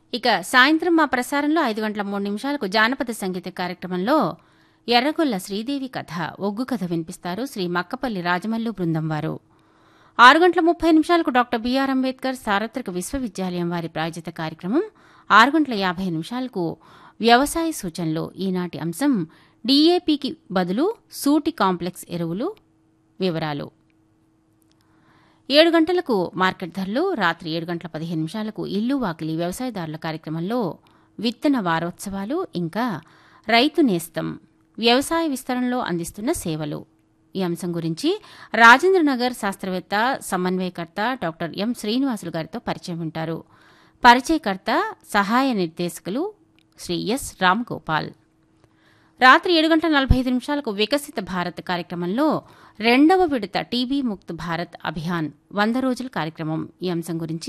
ఇక సాయంత్రం మా ప్రసారంలో ఐదు గంటల మూడు నిమిషాలకు జానపద సంగీత కార్యక్రమంలో ఎర్రగొల్ల శ్రీదేవి కథ ఒగ్గు కథ వినిపిస్తారు శ్రీ మక్కపల్లి రాజమల్లు బృందం వారు ఆరు గంటల ముప్పై నిమిషాలకు డాక్టర్ బిఆర్ అంబేద్కర్ సార్వత్రిక విశ్వవిద్యాలయం వారి ప్రాయోజిత కార్యక్రమం ఆరు గంటల యాభై నిమిషాలకు వ్యవసాయ సూచనలు ఈనాటి అంశం డీఏపీకి బదులు సూటి కాంప్లెక్స్ ఎరువులు వివరాలు ఏడు గంటలకు మార్కెట్ ధరలు రాత్రి ఏడు గంటల పదిహేను నిమిషాలకు ఇల్లు వాకిలి వ్యవసాయదారుల కార్యక్రమంలో విత్తన వారోత్సవాలు ఇంకా రైతు నేస్తం వ్యవసాయ విస్తరణలో అందిస్తున్న సేవలు ఈ అంశం గురించి రాజేంద్రనగర్ శాస్త్రవేత్త సమన్వయకర్త డాక్టర్ ఎం శ్రీనివాసులు గారితో పరిచయం ఉంటారు పరిచయకర్త సహాయ నిర్దేశకులు శ్రీ ఎస్ రామ్ గోపాల్ రాత్రి ఏడు గంటల నలభై ఐదు నిమిషాలకు వికసిత భారత్ కార్యక్రమంలో రెండవ విడత టీబీ ముక్త్ భారత్ అభియాన్ వంద రోజుల కార్యక్రమం ఈ అంశం గురించి